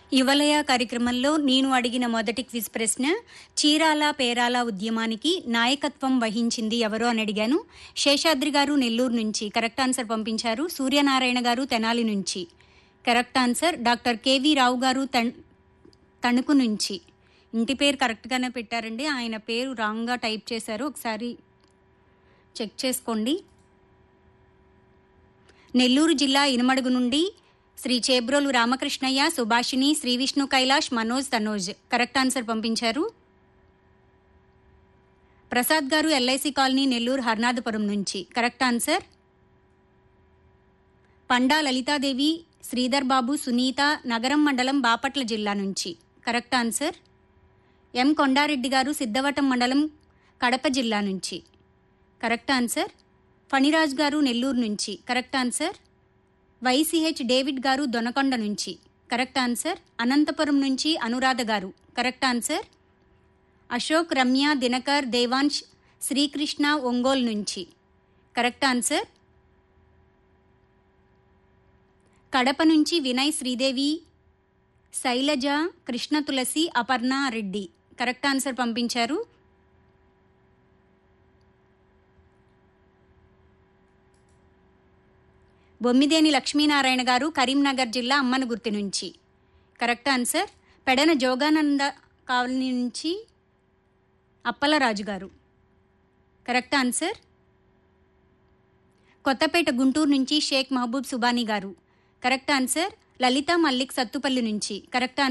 యువలయ కార్యక్రమంలో నేను అడిగిన మొదటి క్విజ్ ప్రశ్న చీరాల పేరాల ఉద్యమానికి నాయకత్వం వహించింది ఎవరు అని అడిగాను శేషాద్రి గారు నెల్లూరు నుంచి కరెక్ట్ ఆన్సర్ పంపించారు సూర్యనారాయణ గారు తెనాలి నుంచి correct answer doctor KV Rao garu తణ్ తణుకు నుంచి ఇంటి పేరు కరెక్ట్గానే పెట్టారండి ఆయన పేరు రాంగ్గా టైప్ చేశారు ఒకసారి చెక్ చేసుకోండి నెల్లూరు జిల్లా ఇనుమడుగు నుండి శ్రీ చేబ్రోలు రామకృష్ణయ్య సుభాషిణి శ్రీ విష్ణు కైలాష్ మనోజ్ తనోజ్ కరెక్ట్ ఆన్సర్ పంపించారు ప్రసాద్ గారు ఎల్ఐసి కాలనీ నెల్లూరు హర్నాథపురం నుంచి కరెక్ట్ ఆన్సర్ పండా లలితాదేవి శ్రీధర్ బాబు సునీత నగరం మండలం బాపట్ల జిల్లా నుంచి కరెక్ట్ ఆన్సర్ ఎం కొండారెడ్డి గారు సిద్ధవటం మండలం కడప జిల్లా నుంచి కరెక్ట్ ఆన్సర్ ఫణిరాజ్ గారు నెల్లూరు నుంచి కరెక్ట్ ఆన్సర్ వైసిహెచ్ డేవిడ్ గారు దొనకొండ నుంచి కరెక్ట్ ఆన్సర్ అనంతపురం నుంచి అనురాధ గారు కరెక్ట్ ఆన్సర్ అశోక్ రమ్య దినకర్ దేవాంశ్ శ్రీకృష్ణ ఒంగోలు నుంచి కరెక్ట్ ఆన్సర్ కడప నుంచి వినయ్ శ్రీదేవి శైలజ కృష్ణ తులసి అపర్ణ రెడ్డి కరెక్ట్ ఆన్సర్ పంపించారు బొమ్మిదేని లక్ష్మీనారాయణ గారు కరీంనగర్ జిల్లా అమ్మనగుర్తి నుంచి correct answer Pedana Jogananda colony నుంచి అప్పలరాజు గారు కరెక్ట్ ఆన్సర్ కొత్తపేట గుంటూరు నుంచి షేక్ మహబూబ్ సుబానీ గారు కరెక్ట్ ఆన్సర్ లలిత మల్లిక్ సత్తుపల్లి నుంచి కరెక్ట్ ఆన్సర్